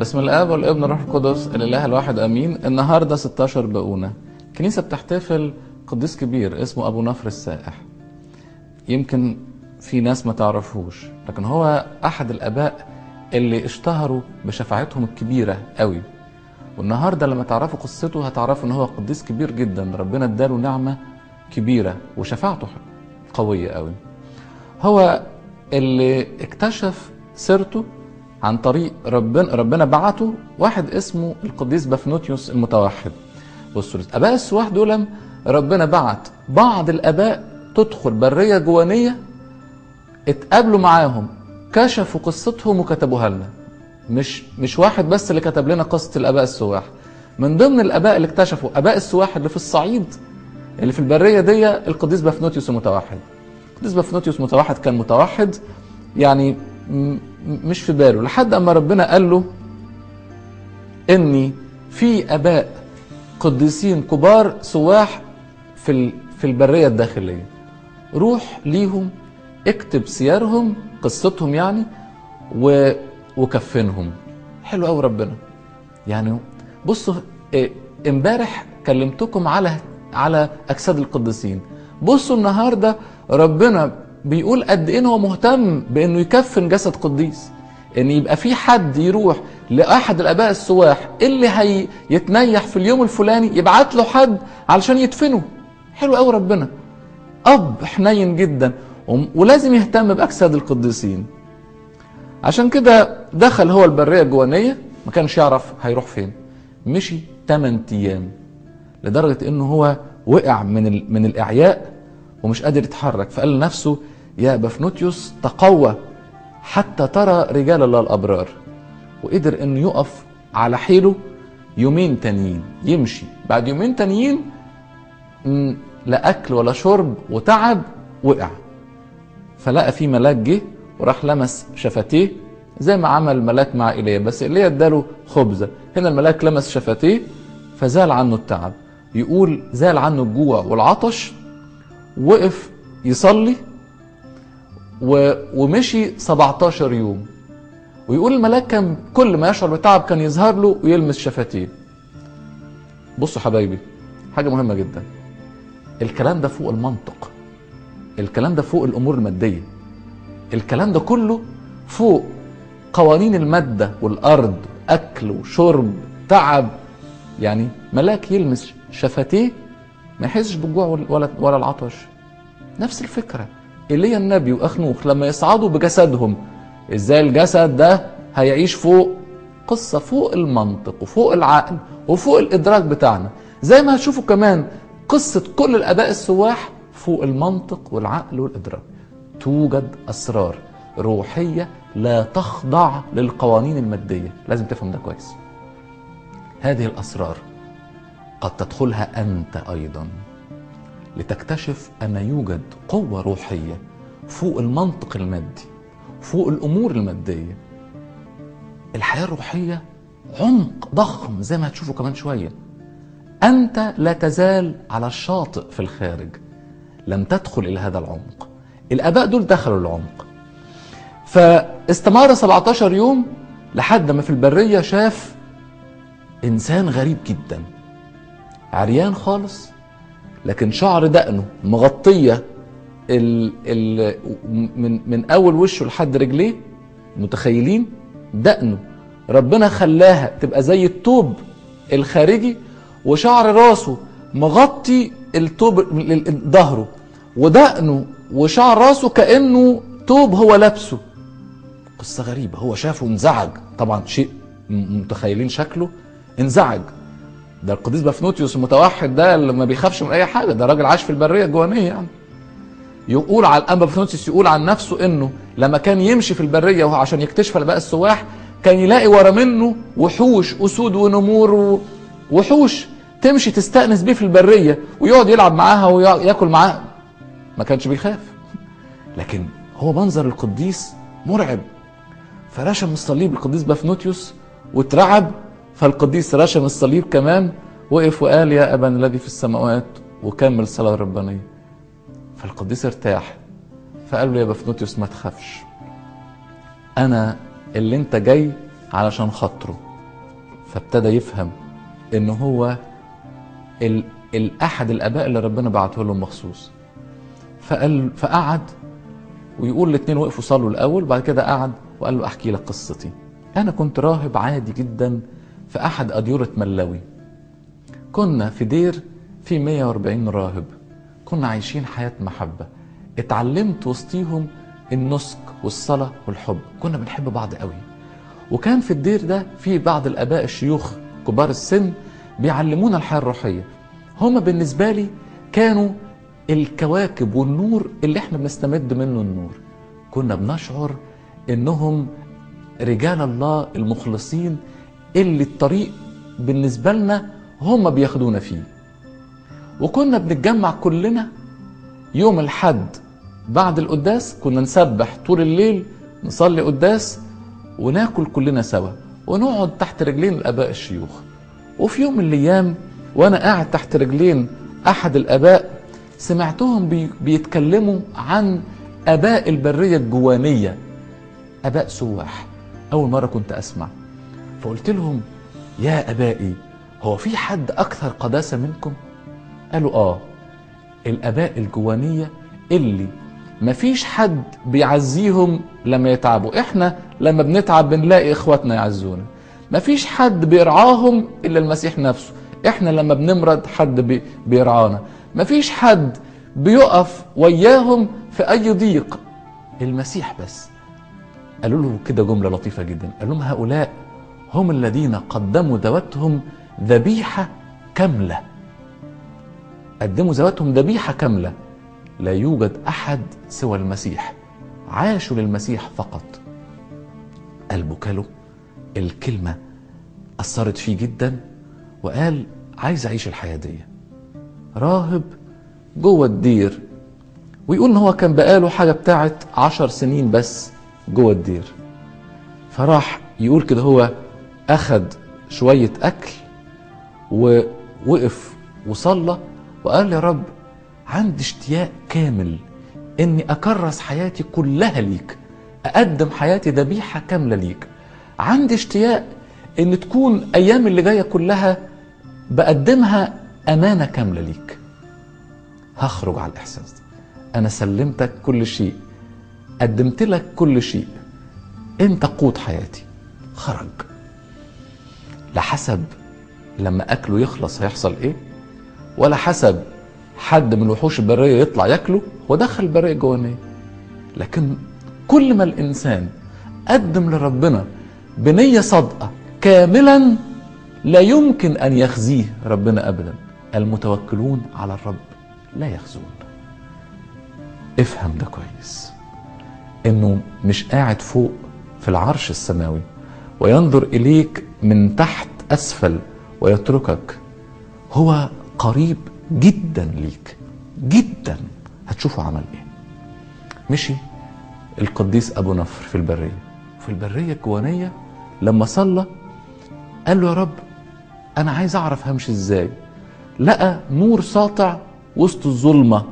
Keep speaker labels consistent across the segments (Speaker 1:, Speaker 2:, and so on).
Speaker 1: باسم الاب والابن والروح القدس الاله الواحد امين النهارده 16 بقونه الكنيسه بتحتفل قديس كبير اسمه ابو نفر السائح يمكن في ناس ما تعرفوش لكن هو احد الاباء اللي اشتهروا بشفاعتهم الكبيره قوي والنهارده لما تعرفوا قصته هتعرفوا ان هو قديس كبير جدا ربنا اداله نعمه كبيره وشفاعته قويه قوي هو اللي اكتشف سيرته عن طريق ربنا ربنا بعته واحد اسمه القديس بافنوتيوس المتوحد بصوا اباء السواح دول ربنا بعت بعض الاباء تدخل بريه جوانيه اتقابلوا معاهم كشفوا قصتهم وكتبوها لنا مش مش واحد بس اللي كتب لنا قصه الاباء السواح من ضمن الاباء اللي اكتشفوا اباء السواح اللي في الصعيد اللي في البريه دي القديس بافنوتيوس المتوحد القديس بافنوتيوس متوحد كان متوحد يعني مش في باله لحد اما ربنا قال له اني في اباء قديسين كبار سواح في في البريه الداخليه روح ليهم اكتب سيرهم قصتهم يعني و وكفنهم حلو قوي ربنا يعني بصوا امبارح كلمتكم على على اجساد القديسين بصوا النهارده ربنا بيقول قد ايه هو مهتم بانه يكفن جسد قديس ان يبقى في حد يروح لاحد الاباء السواح اللي هيتنيح في اليوم الفلاني يبعت له حد علشان يدفنه حلو قوي ربنا اب حنين جدا ولازم يهتم باجساد القديسين عشان كده دخل هو البريه الجوانيه ما كانش يعرف هيروح فين مشي 8 ايام لدرجه انه هو وقع من من الاعياء ومش قادر يتحرك فقال لنفسه يا بفنوتيوس تقوى حتى ترى رجال الله الابرار وقدر انه يقف على حيله يومين تانيين يمشي بعد يومين تانيين لا اكل ولا شرب وتعب وقع فلقى في ملاك جه وراح لمس شفتيه زي ما عمل الملاك مع ايليا بس ايليا اداله خبزه هنا الملاك لمس شفتيه فزال عنه التعب يقول زال عنه الجوع والعطش وقف يصلي و... ومشي 17 يوم ويقول الملاك كان كل ما يشعر بتعب كان يظهر له ويلمس شفتيه بصوا حبايبي حاجة مهمة جدا الكلام ده فوق المنطق الكلام ده فوق الأمور المادية الكلام ده كله فوق قوانين المادة والأرض أكل وشرب تعب يعني ملاك يلمس شفتيه ما يحسش بالجوع ولا ولا العطش نفس الفكره ايليا النبي واخنوخ لما يصعدوا بجسدهم ازاي الجسد ده هيعيش فوق قصه فوق المنطق وفوق العقل وفوق الادراك بتاعنا زي ما هتشوفوا كمان قصه كل الاباء السواح فوق المنطق والعقل والادراك توجد اسرار روحيه لا تخضع للقوانين الماديه لازم تفهم ده كويس هذه الاسرار قد تدخلها انت ايضا لتكتشف ان يوجد قوه روحيه فوق المنطق المادي فوق الامور الماديه الحياه الروحيه عمق ضخم زي ما هتشوفوا كمان شويه انت لا تزال على الشاطئ في الخارج لم تدخل الى هذا العمق الاباء دول دخلوا العمق فاستمر 17 يوم لحد ما في البريه شاف انسان غريب جدا عريان خالص لكن شعر دقنه مغطية ال ال من من أول وشه لحد رجليه متخيلين دقنه ربنا خلاها تبقى زي الطوب الخارجي وشعر راسه مغطي الطوب ظهره ودقنه وشعر راسه كأنه طوب هو لابسه قصة غريبة هو شافه انزعج طبعا شيء متخيلين شكله انزعج ده القديس بافنوتيوس المتوحد ده اللي ما بيخافش من اي حاجه ده راجل عاش في البريه الجوانيه يعني يقول على الانبا بافنوتيوس يقول عن نفسه انه لما كان يمشي في البريه وهو عشان يكتشف الاباء السواح كان يلاقي ورا منه وحوش اسود ونمور وحوش تمشي تستانس بيه في البريه ويقعد يلعب معاها وياكل معاها ما كانش بيخاف لكن هو منظر القديس مرعب فرشم الصليب القديس بافنوتيوس واترعب فالقديس رشم الصليب كمان وقف وقال يا ابانا الذي في السماوات وكمل الصلاه الربانيه فالقديس ارتاح فقال له يا بفنوتيوس ما تخافش انا اللي انت جاي علشان خاطره فابتدى يفهم ان هو ال... الاحد الاباء اللي ربنا بعته لهم مخصوص فقال فقعد ويقول الاثنين وقفوا صلوا الاول بعد كده قعد وقال له احكي لك قصتي انا كنت راهب عادي جدا في احد اديره ملاوي كنا في دير في 140 راهب كنا عايشين حياه محبه اتعلمت وسطيهم النسك والصلاه والحب كنا بنحب بعض قوي وكان في الدير ده في بعض الاباء الشيوخ كبار السن بيعلمونا الحياه الروحيه هما بالنسبه لي كانوا الكواكب والنور اللي احنا بنستمد منه النور كنا بنشعر انهم رجال الله المخلصين اللي الطريق بالنسبه لنا هم بياخدونا فيه وكنا بنتجمع كلنا يوم الحد بعد القداس كنا نسبح طول الليل نصلي قداس وناكل كلنا سوا ونقعد تحت رجلين الاباء الشيوخ وفي يوم من الايام وانا قاعد تحت رجلين احد الاباء سمعتهم بي بيتكلموا عن اباء البريه الجوانيه اباء سواح اول مره كنت اسمع فقلت لهم يا ابائي هو في حد اكثر قداسه منكم قالوا اه الاباء الجوانيه اللي مفيش حد بيعزيهم لما يتعبوا احنا لما بنتعب بنلاقي اخواتنا يعزونا مفيش حد بيرعاهم الا المسيح نفسه احنا لما بنمرض حد بي بيرعانا مفيش حد بيقف وياهم في اي ضيق المسيح بس قالوا له كده جمله لطيفه جدا قال لهم هؤلاء هم الذين قدموا ذواتهم ذبيحه كامله قدموا ذواتهم ذبيحه كامله لا يوجد احد سوى المسيح عاشوا للمسيح فقط قلبه كله الكلمه اثرت فيه جدا وقال عايز اعيش الحياه دي راهب جوه الدير ويقول ان هو كان بقاله حاجه بتاعت عشر سنين بس جوه الدير فراح يقول كده هو اخد شويه اكل ووقف وصلى وقال يا رب عندي اشتياق كامل اني اكرس حياتي كلها ليك اقدم حياتي ذبيحه كامله ليك عندي اشتياق ان تكون ايام اللي جايه كلها بقدمها امانه كامله ليك هخرج على الاحساس ده انا سلمتك كل شيء قدمت لك كل شيء انت قوت حياتي خرج لا حسب لما اكله يخلص هيحصل ايه ولا حسب حد من وحوش البريه يطلع ياكله هو دخل البريه الجوانيه لكن كل ما الانسان قدم لربنا بنيه صادقه كاملا لا يمكن ان يخزيه ربنا ابدا المتوكلون على الرب لا يخزون افهم ده كويس انه مش قاعد فوق في العرش السماوي وينظر اليك من تحت اسفل ويتركك هو قريب جدا ليك جدا هتشوفه عمل ايه مشي القديس ابو نفر في البريه في البريه الجوانيه لما صلى قال له يا رب انا عايز اعرف همشي ازاي لقى نور ساطع وسط الظلمه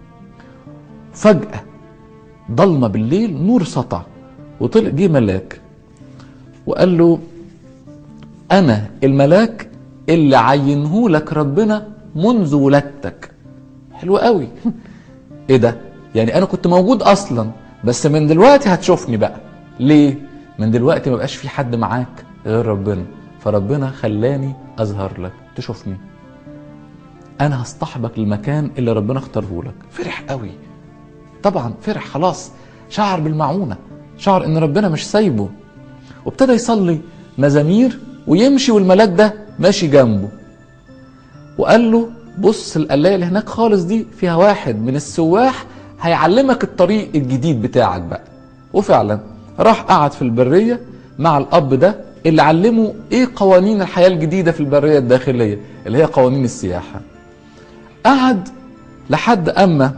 Speaker 1: فجاه ضلمه بالليل نور سطع وطلع جه ملاك وقال له انا الملاك اللي عينه لك ربنا منذ ولادتك حلو قوي ايه ده يعني انا كنت موجود اصلا بس من دلوقتي هتشوفني بقى ليه من دلوقتي ما بقاش في حد معاك غير ربنا فربنا خلاني اظهر لك تشوفني انا هصطحبك للمكان اللي ربنا اختاره لك فرح قوي طبعا فرح خلاص شعر بالمعونه شعر ان ربنا مش سايبه وابتدى يصلي مزامير ويمشي والملاك ده ماشي جنبه وقال له بص القلايه اللي هناك خالص دي فيها واحد من السواح هيعلمك الطريق الجديد بتاعك بقى وفعلا راح قعد في البريه مع الاب ده اللي علمه ايه قوانين الحياه الجديده في البريه الداخليه اللي هي قوانين السياحه قعد لحد اما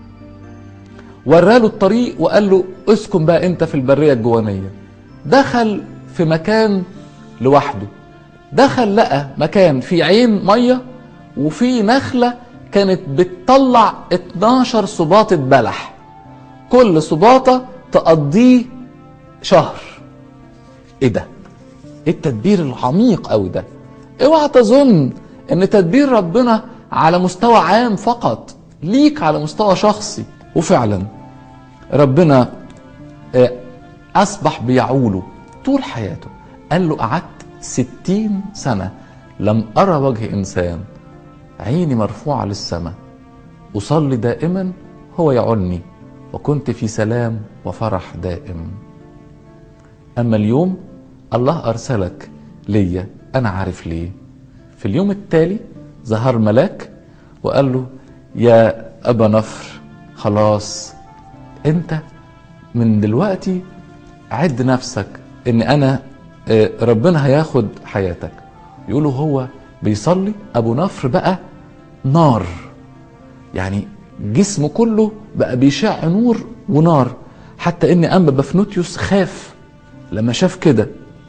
Speaker 1: وراله الطريق وقال له اسكن بقى انت في البريه الجوانيه دخل في مكان لوحده دخل لقى مكان فيه عين ميه وفي نخله كانت بتطلع 12 صباطة بلح كل صباطة تقضيه شهر ايه ده ايه التدبير العميق قوي ده اوعى تظن ان تدبير ربنا على مستوى عام فقط ليك على مستوى شخصي وفعلا ربنا آه، أصبح بيعوله طول حياته قال له قعدت ستين سنة لم أرى وجه إنسان عيني مرفوعة للسماء أصلي دائما هو يعلني وكنت في سلام وفرح دائم أما اليوم الله أرسلك ليا أنا عارف ليه في اليوم التالي ظهر ملاك وقال له يا أبا نفر خلاص أنت من دلوقتي عد نفسك ان انا آه، ربنا هياخد حياتك يقولوا هو بيصلي ابو نفر بقى نار يعني جسمه كله بقى بيشع نور ونار حتى ان انبا بفنوتيوس خاف لما شاف كده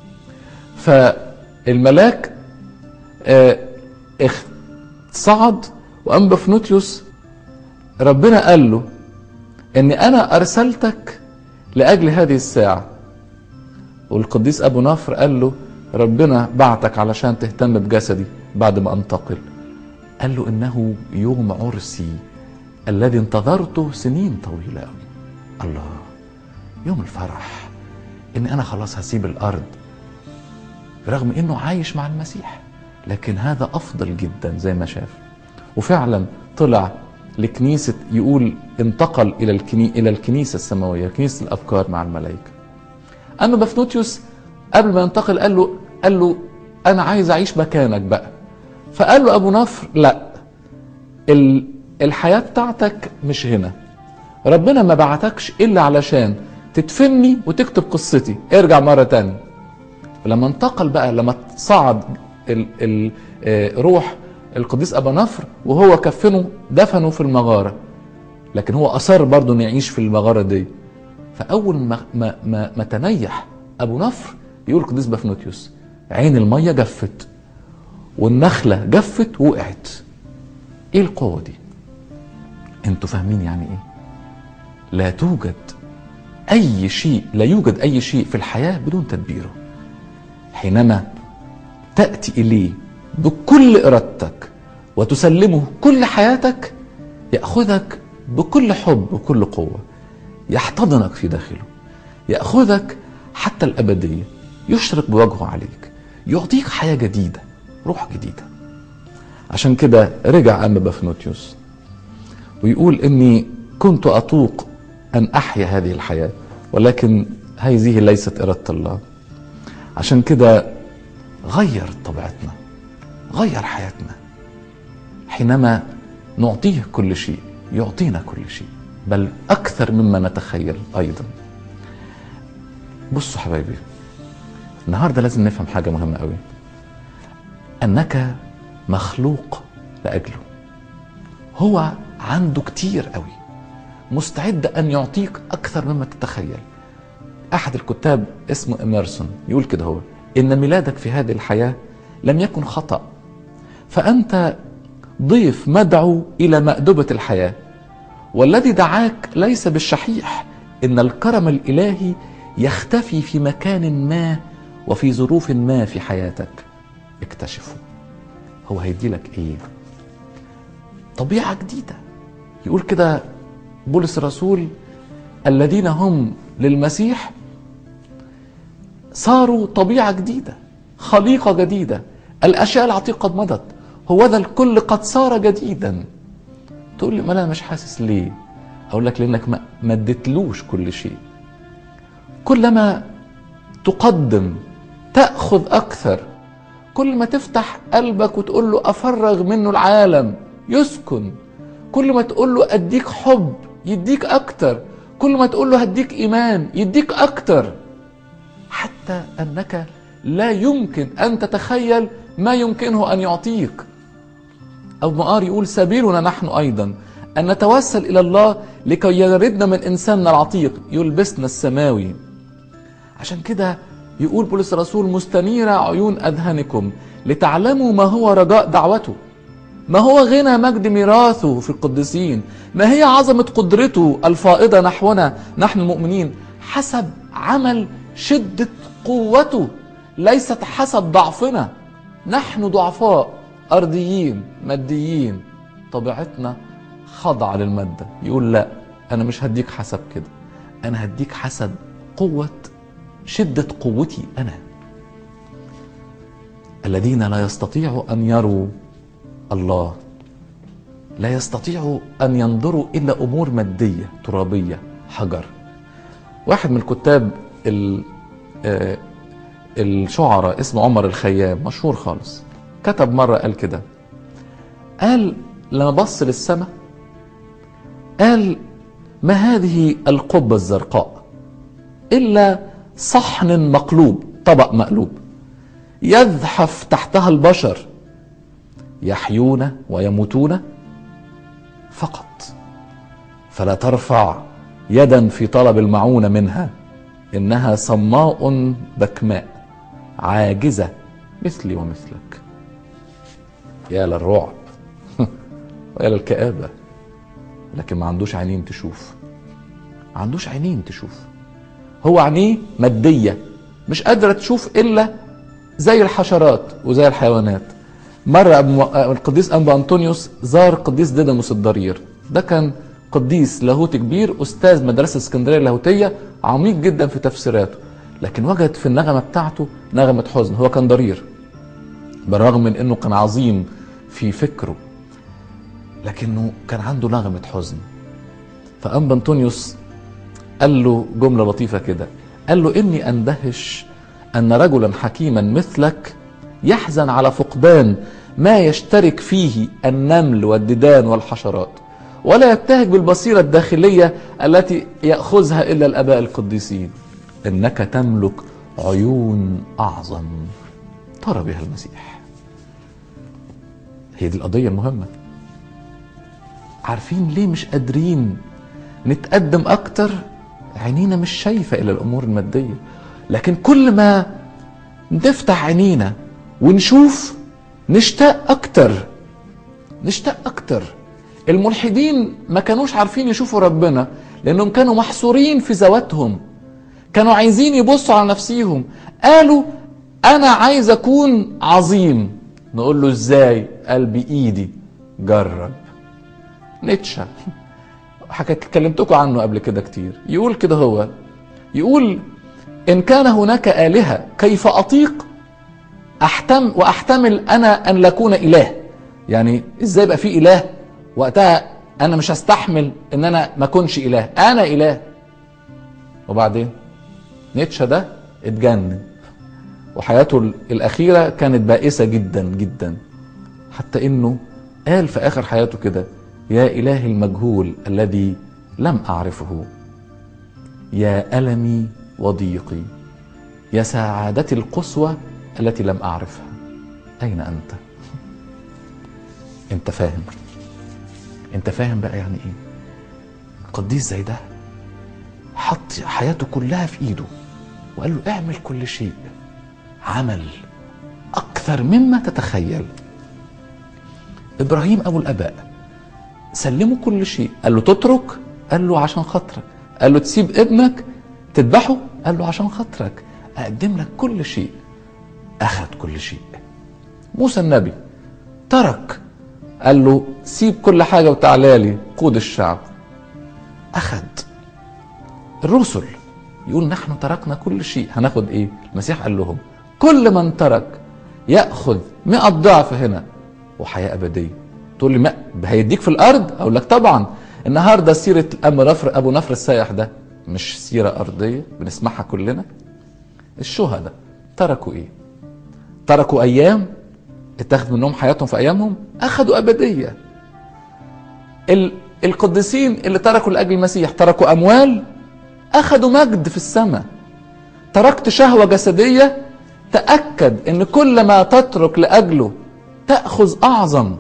Speaker 1: فالملاك آه، اخ- صعد وانبا بفنوتيوس ربنا قال له ان انا ارسلتك لاجل هذه الساعه والقديس ابو نفر قال له ربنا بعتك علشان تهتم بجسدي بعد ما انتقل قال له انه يوم عرسي الذي انتظرته سنين طويله قوي الله يوم الفرح ان انا خلاص هسيب الارض رغم انه عايش مع المسيح لكن هذا افضل جدا زي ما شاف وفعلا طلع لكنيسه يقول انتقل الى الكني الى الكنيسه السماويه كنيسه الافكار مع الملائكه اما بفنوتيوس قبل ما ينتقل قال له قال له انا عايز اعيش مكانك بقى فقال له ابو نفر لا ال- الحياه بتاعتك مش هنا ربنا ما بعتكش الا علشان تدفني وتكتب قصتي ارجع مره تانية لما انتقل بقى لما صعد ال ال آه، روح القديس ابا نفر وهو كفنه دفنه في المغاره لكن هو اصر برضه انه يعيش في المغاره دي فاول ما ما ما, ما تنيح ابو نفر يقول القديس بفنوتيوس عين الميه جفت والنخله جفت وقعت ايه القوه دي انتوا فاهمين يعني ايه لا توجد اي شيء لا يوجد اي شيء في الحياه بدون تدبيره حينما تاتي اليه بكل ارادتك وتسلمه كل حياتك ياخذك بكل حب وكل قوه يحتضنك في داخله ياخذك حتى الابديه يشرق بوجهه عليك يعطيك حياه جديده روح جديده عشان كده رجع أما بفنوتيوس ويقول إني كنت أطوق أن أحيا هذه الحياة ولكن هذه ليست إرادة الله عشان كده غير طبيعتنا غير حياتنا حينما نعطيه كل شيء يعطينا كل شيء بل أكثر مما نتخيل أيضا بصوا حبايبي النهاردة لازم نفهم حاجة مهمة قوي أنك مخلوق لأجله هو عنده كتير قوي مستعد أن يعطيك أكثر مما تتخيل أحد الكتاب اسمه إميرسون يقول كده هو إن ميلادك في هذه الحياة لم يكن خطأ فأنت ضيف مدعو إلى مأدبة الحياة والذي دعاك ليس بالشحيح إن الكرم الإلهي يختفي في مكان ما وفي ظروف ما في حياتك اكتشفه هو هيديلك ايه طبيعة جديدة يقول كده بولس الرسول الذين هم للمسيح صاروا طبيعة جديدة خليقة جديدة الأشياء العتيقة قد مضت هو ذا الكل قد صار جديدا تقول لي ما انا مش حاسس ليه اقول لك لانك ما ما اديتلوش كل شيء كلما تقدم تاخذ اكثر كل ما تفتح قلبك وتقول له افرغ منه العالم يسكن كل ما تقول له اديك حب يديك اكتر كل ما تقول له هديك ايمان يديك اكتر حتى انك لا يمكن ان تتخيل ما يمكنه ان يعطيك أو مقار يقول سبيلنا نحن أيضا أن نتوسل إلى الله لكي يردنا من إنساننا العتيق يلبسنا السماوي عشان كده يقول بولس الرسول مستنيرة عيون أذهانكم لتعلموا ما هو رجاء دعوته ما هو غنى مجد ميراثه في القديسين ما هي عظمة قدرته الفائضة نحونا نحن المؤمنين حسب عمل شدة قوته ليست حسب ضعفنا نحن ضعفاء ارضيين ماديين طبيعتنا خاضعه للماده يقول لا انا مش هديك حسب كده انا هديك حسب قوه شده قوتي انا الذين لا يستطيعوا ان يروا الله لا يستطيعوا ان ينظروا الى امور ماديه ترابيه حجر واحد من الكتاب ال- آه، الشعراء اسمه عمر الخيام مشهور خالص كتب مره قال كده قال لما بص للسماء قال ما هذه القبه الزرقاء الا صحن مقلوب طبق مقلوب يزحف تحتها البشر يحيون ويموتون فقط فلا ترفع يدا في طلب المعونه منها انها صماء بكماء عاجزه مثلي ومثلك يا للرعب ويا للكآبة لكن ما عندوش عينين تشوف ما عندوش عينين تشوف هو عينيه مادية مش قادرة تشوف إلا زي الحشرات وزي الحيوانات مرة أبو- القديس أنبا أنطونيوس زار قديس ديدموس الضرير ده كان قديس لاهوتي كبير أستاذ مدرسة اسكندرية اللاهوتية عميق جدا في تفسيراته لكن وجد في النغمة بتاعته نغمة حزن هو كان ضرير بالرغم من انه كان عظيم في فكره لكنه كان عنده نغمة حزن فأنبا أنطونيوس قال له جملة لطيفة كده قال له إني أندهش أن رجلا حكيما مثلك يحزن على فقدان ما يشترك فيه النمل والديدان والحشرات ولا يبتهج بالبصيرة الداخلية التي يأخذها إلا الآباء القديسين إنك تملك عيون أعظم ترى بها المسيح هي دي القضية المهمة عارفين ليه مش قادرين نتقدم أكتر عينينا مش شايفة إلى الأمور المادية لكن كل ما نفتح عينينا ونشوف نشتاق أكتر نشتاق أكتر الملحدين ما كانوش عارفين يشوفوا ربنا لأنهم كانوا محصورين في ذواتهم كانوا عايزين يبصوا على نفسيهم قالوا أنا عايز أكون عظيم نقول له إزاي قال بإيدي جرب نيتشه حكيت كلمتكم عنه قبل كده كتير يقول كده هو يقول إن كان هناك آلهة كيف أطيق أحتم وأحتمل أنا أن لا أكون إله يعني إزاي يبقى في إله وقتها أنا مش هستحمل إن أنا ما أكونش إله أنا إله وبعدين نيتشه ده اتجنن وحياته الأخيرة كانت بائسة جدا جدا حتى إنه قال في آخر حياته كده يا إلهي المجهول الذي لم أعرفه يا ألمي وضيقي يا سعادتي القصوى التي لم أعرفها أين أنت؟ أنت فاهم أنت فاهم بقى يعني إيه؟ قديس زي ده حط حياته كلها في إيده وقال له اعمل كل شيء عمل أكثر مما تتخيل إبراهيم أبو الآباء سلمه كل شيء قال له تترك قال له عشان خاطرك قال له تسيب ابنك تذبحه قال له عشان خاطرك اقدم لك كل شيء اخذ كل شيء موسى النبي ترك قال له سيب كل حاجة وتعالى لي قود الشعب أخذ الرسل يقول نحن تركنا كل شيء هناخد ايه المسيح قال لهم كل من ترك يأخذ مئة ضعف هنا وحياة أبدية تقول لي ما هيديك في الأرض أقول لك طبعا النهاردة سيرة أبو نفر أبو نفر السايح ده مش سيرة أرضية بنسمعها كلنا الشهداء تركوا إيه تركوا أيام اتخذ منهم حياتهم في أيامهم أخذوا أبدية ال... القديسين اللي تركوا لأجل المسيح تركوا أموال أخذوا مجد في السماء تركت شهوة جسدية تأكد أن كل ما تترك لأجله تأخذ أعظم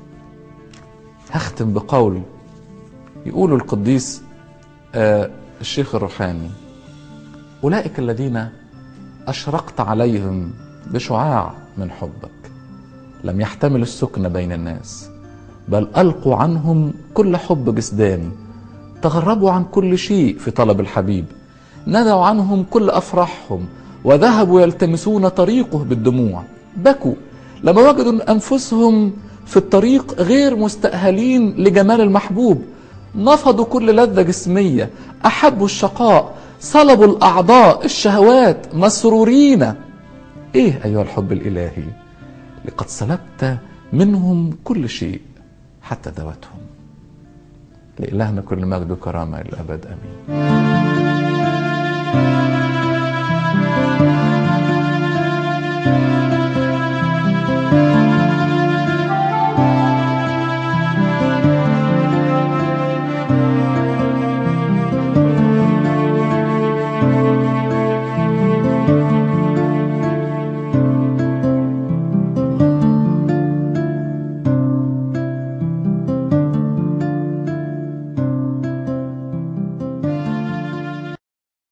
Speaker 1: هختم بقول يقول القديس آه الشيخ الروحاني أولئك الذين أشرقت عليهم بشعاع من حبك لم يحتملوا السكن بين الناس بل ألقوا عنهم كل حب جسداني تغربوا عن كل شيء في طلب الحبيب ندعوا عنهم كل أفراحهم وذهبوا يلتمسون طريقه بالدموع بكوا لما وجدوا أنفسهم في الطريق غير مستأهلين لجمال المحبوب نفضوا كل لذة جسمية أحبوا الشقاء صلبوا الأعضاء الشهوات مسرورين إيه أيها الحب الإلهي لقد سلبت منهم كل شيء حتى ذواتهم لإلهنا كل مجد وكرامة إلى الأبد آمين